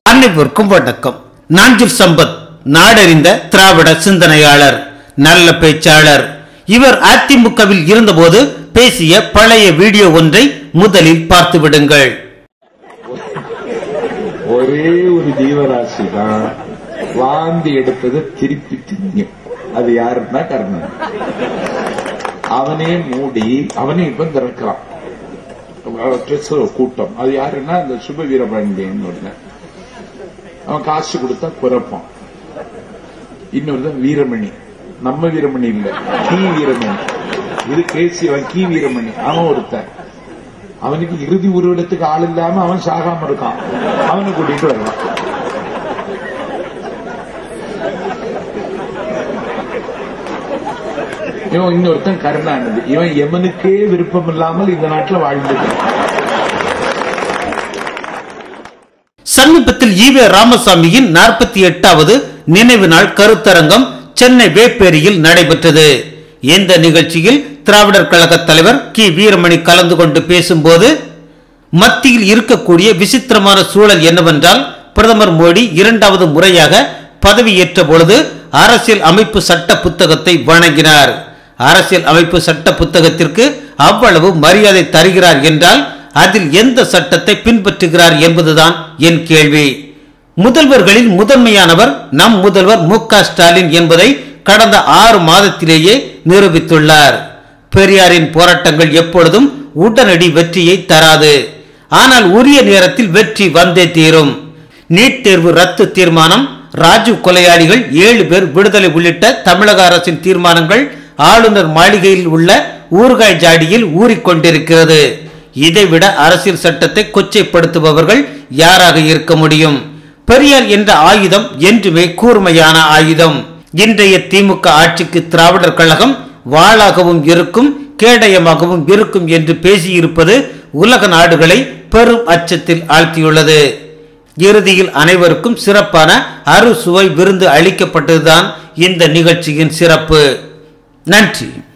அனைவருக்கும் வணக்கம் நாஞ்சில் சம்பத் நாடறிந்த திராவிட சிந்தனையாளர் நல்ல பேச்சாளர் இவர் அதிமுகவில் இருந்தபோது பேசிய பழைய வீடியோ ஒன்றை முதலில் பார்த்து விடுங்கள் ஒரே ஒரு ஜீவராசி தான் வாந்தி எடுத்ததை திருப்பி திங்கும் அது யாருன்னா கர்ணன் அவனே மூடி அவனே இப்ப திறக்கிறான் ட்ரெஸ் கூட்டம் அது யாருன்னா அந்த சுப வீரபாண்டியன் ஒருத்தன் அவன் காசு கொடுத்தா குறைப்பான் இன்னொருத்தன் வீரமணி நம்ம வீரமணி இல்ல கீ வீரமணி இது கேசி அவன் கீ வீரமணி அவன் ஒருத்தன் அவனுக்கு இறுதி உருவெடுத்துக்கு ஆள் இல்லாம அவன் சாகாம இருக்கான் அவனை கூட்டிட்டு வரலாம் இவன் இன்னொருத்தன் கருணாநிதி இவன் எமனுக்கே விருப்பம் இல்லாமல் இந்த நாட்டுல வாழ்ந்துட்டு சமீபத்தில் ஈவே ராமசாமியின் நாற்பத்தி எட்டாவது நினைவு நாள் கருத்தரங்கம் சென்னை வேப்பேரியில் நடைபெற்றது இந்த நிகழ்ச்சியில் திராவிடர் கழக தலைவர் கி வீரமணி கலந்து கொண்டு பேசும்போது மத்தியில் இருக்கக்கூடிய விசித்திரமான சூழல் என்னவென்றால் பிரதமர் மோடி இரண்டாவது முறையாக பதவியேற்ற பொழுது அரசியல் அமைப்பு சட்ட புத்தகத்தை வழங்கினார் அரசியல் அமைப்பு சட்ட புத்தகத்திற்கு அவ்வளவு மரியாதை தருகிறார் என்றால் அதில் எந்த சட்டத்தை பின்பற்றுகிறார் என்பதுதான் என் கேள்வி முதல்வர்களில் முதன்மையானவர் நம் முதல்வர் மு க ஸ்டாலின் என்பதை கடந்த ஆறு மாதத்திலேயே நிரூபித்துள்ளார் பெரியாரின் போராட்டங்கள் எப்பொழுதும் உடனடி வெற்றியை தராது ஆனால் உரிய நேரத்தில் வெற்றி வந்தே தீரும் நீட் தேர்வு ரத்து தீர்மானம் ராஜீவ் கொலையாளிகள் ஏழு பேர் விடுதலை உள்ளிட்ட தமிழக அரசின் தீர்மானங்கள் ஆளுநர் மாளிகையில் உள்ள ஊறுகாய் ஜாடியில் ஊறிக்கொண்டிருக்கிறது இதைவிட அரசியல் சட்டத்தை கொச்சைப்படுத்துபவர்கள் யாராக இருக்க முடியும் பெரியார் என்ற ஆயுதம் என்றுமே கூர்மையான ஆயுதம் இன்றைய திமுக ஆட்சிக்கு திராவிடர் கழகம் வாளாகவும் இருக்கும் கேடயமாகவும் இருக்கும் என்று பேசியிருப்பது உலக நாடுகளை பெரும் அச்சத்தில் ஆழ்த்தியுள்ளது இறுதியில் அனைவருக்கும் சிறப்பான அறுசுவை விருந்து அளிக்கப்பட்டதுதான் இந்த நிகழ்ச்சியின் சிறப்பு நன்றி